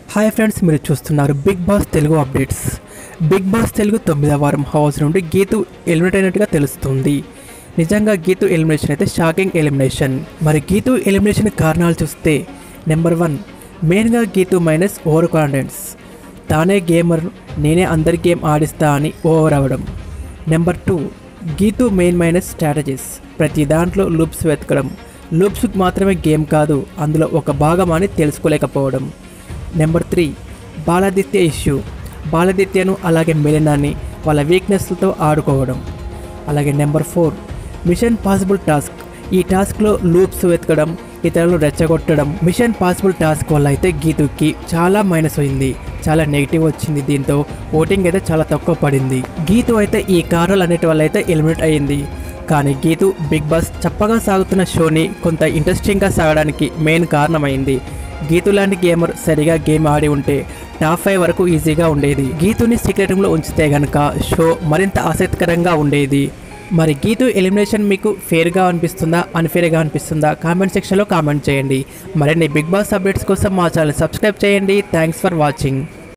hi friends మీరు చూస్తున్నారు Bigg Boss Telugu updates Bigg Boss Telugu తొమ్మిదవ వారం హౌస్ నుండి గీతు ఎలిమినేట్ అయినట్టుగా తెలుస్తుంది నిజంగా గీతు ఎలిమినేషన్ అయితే షాకింగ్ ఎలిమినేషన్ మరి గీతు ఎలిమినేషన్ కారణాలు చూస్తే నెంబర్ వన్ మెయిన్గా గీతు మైనస్ ఓవర్ కాన్ఫిడెన్స్ తానే గేమర్ నేనే అందరి గేమ్ ఆడిస్తా అని ఓవర్ అవ్వడం number two Geethu main minus strategies ప్రతి దాంట్లో లూప్స్ వెతకడం లూప్స్ మాత్రమే గేమ్ కాదు అందులో ఒక భాగం అని తెలుసుకోలేకపోవడం నెంబర్ త్రీ బాలాదిత్య ఇష్యూ బాలాదిత్యను అలాగే మెలినాని వాళ్ళ వీక్నెస్లతో ఆడుకోవడం అలాగే number four mission possible task ఈ టాస్క్లో లూప్స్ వెతకడం ఇతరులను రెచ్చగొట్టడం మిషన్ పాసిబుల్ టాస్క్ వల్ల అయితే గీతుకి చాలా మైనస్ అయింది చాలా నెగిటివ్ వచ్చింది దీంతో ఓటింగ్ అయితే చాలా తక్కువ పడింది గీతు అయితే ఈ కారణాలు అనేటి వల్ల అయితే ఎలిమినేట్ అయ్యింది కానీ గీతు బిగ్ బాస్ చప్పగా సాగుతున్న షోని కొంత ఇంట్రెస్టింగ్గా సాగడానికి మెయిన్ కారణమైంది గీతు లాంటి గేమర్ సరిగా గేమ్ ఆడి ఉంటే టాప్ ఫైవ్ వరకు ఈజీగా ఉండేది గీతుని సీక్రెట్ రూమ్లో ఉంచితే గనక షో మరింత ఆసక్తికరంగా ఉండేది మరి గీతు ఎలిమినేషన్ మీకు ఫేర్గా అనిపిస్తుందా అన్ఫేర్గా అనిపిస్తుందా కామెంట్ సెక్షన్లో కామెంట్ చేయండి మరిన్ని బిగ్ బాస్ అప్డేట్స్ కోసం మా ఛానల్ సబ్స్క్రైబ్ చేయండి థ్యాంక్స్ ఫర్ వాచింగ్